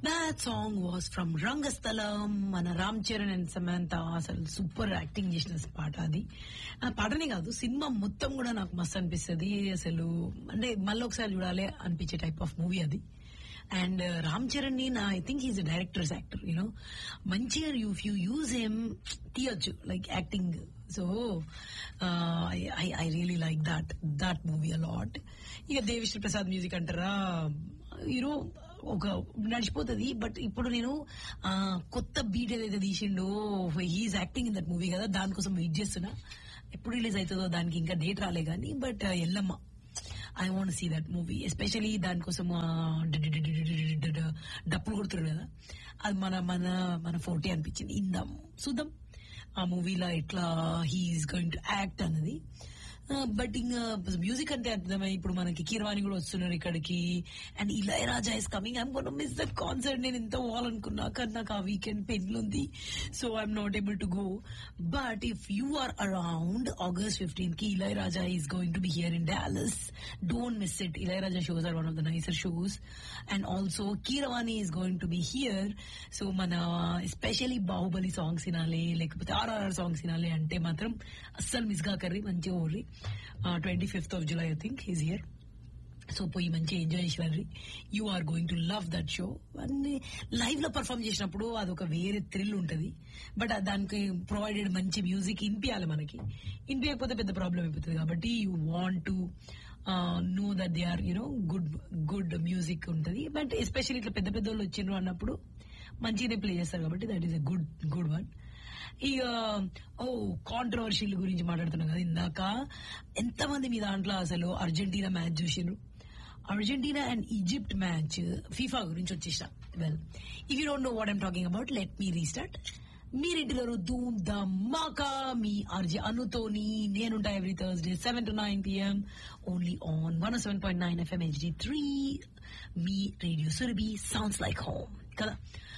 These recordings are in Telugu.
That song was from రంగస్థలం మన రామ్ చరణ్ అండ్ సమంత అసలు సూపర్ యాక్టింగ్ చేసిన పాట అది ఆ పాటనే కాదు సినిమా మొత్తం కూడా నాకు మస్తు అనిపిస్తుంది అసలు అంటే మళ్ళీ ఒకసారి చూడాలి అనిపించే టైప్ ఆఫ్ మూవీ అది అండ్ రామ్ చరణ్ ని నా I think is directors actor you know మంచిగా యూ యూ యూజ్ హిమ్ తీయొచ్చు like acting so I really like that that movie a lot ఇక దేవిశ్రీ ప్రసాద్ మ్యూజిక్ అంటారా యూనో ఒక నడిచిపోతుంది బట్ ఇప్పుడు నేను ఆ, కొత్త బీట్ ఏదైతే తీసిండో he's acting in that movie కదా దానికోసం వెయిట్ చేస్తున్నా ఎప్పుడు రిలీజ్ అవుతుందో దానికి ఇంకా డేట్ రాలే కానీ but Yellamma I want see that movie especially దానికోసం ఆ, డి- డి- డి- డి- డి- డి- డి- డి- డప్పులు కొడుతున్నారు కదా అది మన మన మన ఫోర్టీ అనిపించింది ఇందాం చూద్దాం ఆ మూవీలో ఎట్లా హీఈస్ గోయింగ్ టు యాక్ట్ అన్నది బట్ ఇంకా మ్యూజిక్ అంటే అర్థమై ఇప్పుడు మనకి కీరవాణి కూడా వస్తున్నారు ఇక్కడికి and Ilaiyaraaja is coming I'm gonna miss that concert నేను ఎంత పోవాలనుకున్నా కానీ నాకు ఆ వీకెండ్ పెళ్లి ఉంది so I'm not able to go but if you are around August fifteen కి Ilaiyaraaja is going to be here in Dallas don't miss it Ilaiyaraaja shows are one of the NISER shows and also Keeravani is going to be here so మన ఎస్పెషలీ బాహుబలి సాంగ్స్ వినాలి లేకపోతే ఆర్ఆర్ఆర్ సాంగ్స్ వినాలి అంటే మాత్రం అస్సలు మిస్ కాకర్రి మంచిగా ఓర్రి twenty fifth of July I think is here so పోయి మంచిగా ఎంజాయ్ చేసి you are going to love that show అన్ని లైవ్ లో పర్ఫామ్ చేసినప్పుడు అదొక వేరే థ్రిల్ ఉంటది బట్ దానికి ప్రొవైడెడ్ మంచి మ్యూజిక్ ఇనిపించాలి మనకి ఇనిపించకపోతే పెద్ద ప్రాబ్లం అయిపోతుంది కాబట్టి you want to know that they are you know good good music ఉంటది బట్ ఎస్పెషల్లీ ఇట్లా పెద్ద పెద్ద వాళ్ళు వచ్చిండ్రు అన్నప్పుడు మంచిగానే ప్లే చేస్తారు కాబట్టి that is a good good one ఇక ఓ కాంట్రవర్షియల్ గురించి మాట్లాడుతున్నాం కదా ఇందాక ఎంతమంది మీ దాంట్లో అసలు అర్జెంటీనా మ్యాచ్ చూసిండ్రు Argentina and Egypt match FIFA గురించి వచ్చేసిన well if you don't know what I'm talking about let me restart మీరింటిలో ధూమ్ ధమాకా మీ ఆర్జే అనుతోని నేనుంటా every Thursday seven to nine PM only on one seven point nine FM HD three మీ radio Surabhi sounds like home కదా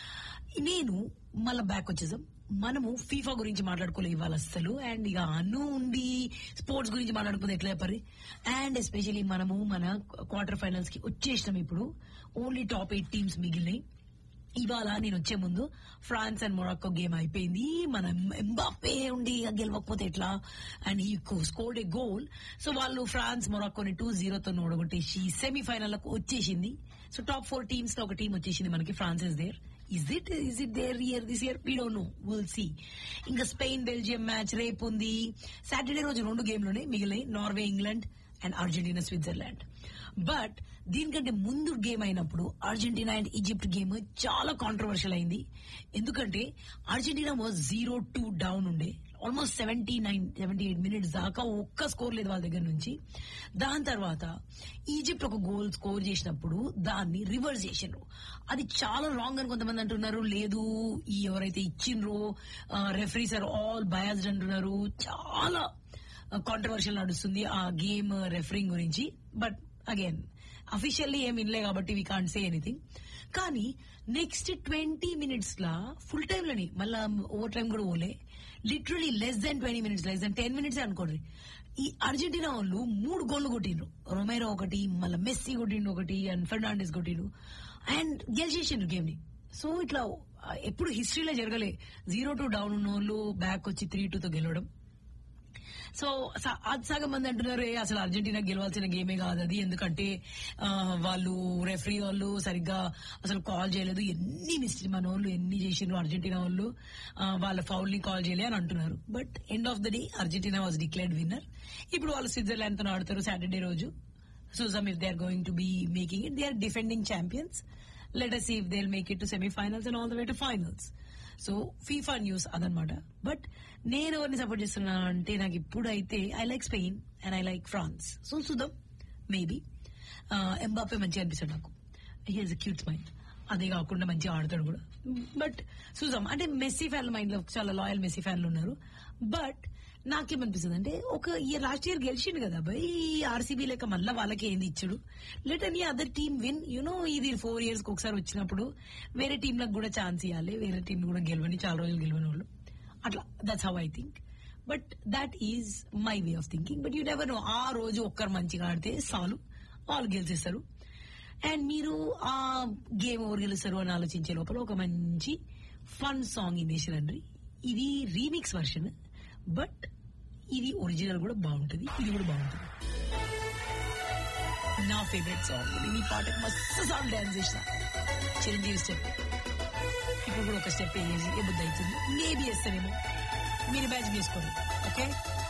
నేను మళ్ళా బ్యాక్ వచ్చేసాం మనము ఫీఫా గురించి మాట్లాడుకోలే ఇవాళ అస్సలు అండ్ ఇక అను ఉండి స్పోర్ట్స్ గురించి మాట్లాడుకుంది ఎట్లా చెప్పారు అండ్ ఎస్పెషలీ మనము మన క్వార్టర్ ఫైనల్స్ కి వచ్చేసినాం ఇప్పుడు ఓన్లీ టాప్ ఎయిట్ టీమ్స్ మిగిలినాయి ఇవాళ నేను వచ్చే ముందు ఫ్రాన్స్ అండ్ మొరాక్కో గేమ్ అయిపోయింది మన ఎంబాపే ఉండి ఇక గెలవకపోతే ఎట్లా and he scored a goal so వాళ్ళు ఫ్రాన్స్ మొరాక్కోని టూ జీరోతో ఓడగొట్టేసి సెమీఫైనల్ వచ్చేసింది సో టాప్ ఫోర్ టీమ్స్ లో ఒక టీం వచ్చేసింది మనకి France is there is it is it there year this year we don't know will see ఇంకా స్పెయిన్ బెల్జియం మ్యాచ్ రేపు ఉంది సాటర్డే రోజు రెండు గేమ్లోనే మిగిలినాయి Norway England and Argentina Switzerland but దీనికంటే ముందు గేమ్ అయినప్పుడు అర్జెంటీనా అండ్ ఈజిప్ట్ గేమ్ చాలా కాంట్రవర్షియల్ అయింది ఎందుకంటే Argentina was zero two down ఉండే almost seventy nine seventy eight minutes దాకా ఒక్క స్కోర్ లేదు వాళ్ళ దగ్గర నుంచి దాని తర్వాత ఈజిప్ట్ ఒక గోల్ స్కోర్ చేసినప్పుడు దాన్ని రివర్స్ చేసిండ్రు అది చాలా రాంగ్ అని కొంతమంది అంటున్నారు లేదు ఈ ఎవరైతే ఇచ్చిండ్రో రెఫరీస్ ఆర్ ఆల్ బయాస్డ్ అంటున్నారు చాలా కాంట్రవర్షియల్ నడుస్తుంది ఆ గేమ్ రెఫరింగ్ గురించి బట్ అగైన్ అఫీషియల్లీ ఏం వినలే కాబట్టి వీ కాంట్ సే ఎనీథింగ్ కానీ నెక్స్ట్ ట్వంటీ మినిట్స్ లా ఫుల్ టైమ్ లోని మళ్ళా ఓవర్ టైం కూడా పోలే literally less than twenty minutes less than ten minutes అనుకోండి ఈ అర్జెంటీనా వాళ్ళు మూడు గోళ్లు కొట్టిండ్రు రొమేరో ఒకటి మళ్ళీ మెస్సీ కొట్టిండు ఒకటి అండ్ ఫెర్నాండెస్ కొట్టిండు అండ్ గెలిచేసిండ్రు గేమ్ ని సో ఇట్లా ఎప్పుడు హిస్టరీలో జరగలే జీరో టూ డౌన్ ఉన్న వాళ్ళు బ్యాక్ వచ్చి త్రీ టూ తో గెలవడం సో స- అది సగం మంది అంటున్నారు "ఏ, అసలు అర్జెంటీనా గెలవాల్సిన గేమే కాదు అది ఎందుకంటే ఆ, వాళ్ళు రెఫరీ వాళ్ళు సరిగ్గా అసలు కాల్ చేయలేదు ఎన్ని మిస్టేక్ మన వాళ్ళు ఎన్ని చేసిండ్రు అర్జెంటీనా వాళ్ళు ఆ, వాళ్ళ ఫౌల్ ని కాల్ చేయలే అని అంటున్నారు but end of the day Argentina was declared winner ఇప్పుడు వాళ్ళు స్విట్జర్లాండ్ తో ఆడతారు సాటర్డే రోజు చూసాం if they are going to be making it they are defending champions let us if they make it to semifinals and all the way to finals so FIFA news అదనమాట బట్ నేను ఎవరిని సపోర్ట్ చేస్తున్నా అంటే నాకు ఇప్పుడైతే I like Spain and I like France so చూద్దాం మేబీ ఎంబాపే మంచిగా అనిపిస్తాడు నాకు హీస్ క్యూట్ మైండ్ అదే కాకుండా మంచిగా ఆడతాడు కూడా బట్ చూద్దాం అంటే మెస్సీ ఫ్యాన్ మైండ్ లో చాలా లాయల్ మెస్సీ ఫ్యాన్లు ఉన్నారు బట్ నాకేమనిపిస్తుంది అంటే ఒక ఇయర్ లాస్ట్ ఇయర్ గెలిచిండు కదా భయ్ ఆర్సీబీ లేక మళ్ళీ వాళ్ళకి ఏంది ఇచ్చాడు లెట్ అని అదర్ టీమ్ విన్ యునో ఇది ఫోర్ ఇయర్స్ కి ఒకసారి వచ్చినప్పుడు వేరే టీంలకు కూడా ఛాన్స్ ఇవ్వాలి వేరే టీం కూడా గెలవని చాలా రోజులు గెలవని వాళ్ళు అట్లా that's how I think but that is my way of thinking but you never know ఆ రోజు ఒక్కరు మంచిగా ఆడితే చాలు వాళ్ళు గెలిచేస్తారు అండ్ మీరు ఆ గేమ్ ఎవరు గెలుస్తారు అని ఆలోచించే లోపల ఒక మంచి ఫన్ సాంగ్ ఇనేసిరండి ఇది రీమిక్స్ వర్షన్ బట్ ఇది ఒరిజినల్ కూడా బాగుంటుంది ఇది కూడా బాగుంటుంది నా ఫేవరెట్ సాంగ్ నేను ఈ పాటకు మస్తు సాంగ్ డాన్స్ చేసిన చిరంజీవి స్టెప్ ఇప్పుడు కూడా ఒక స్టెప్ వేసి ఏ బుద్ధి అవుతుంది మేబీ వేస్తానేమో మీరు బ్యాచ్ చేసుకోండి ఓకే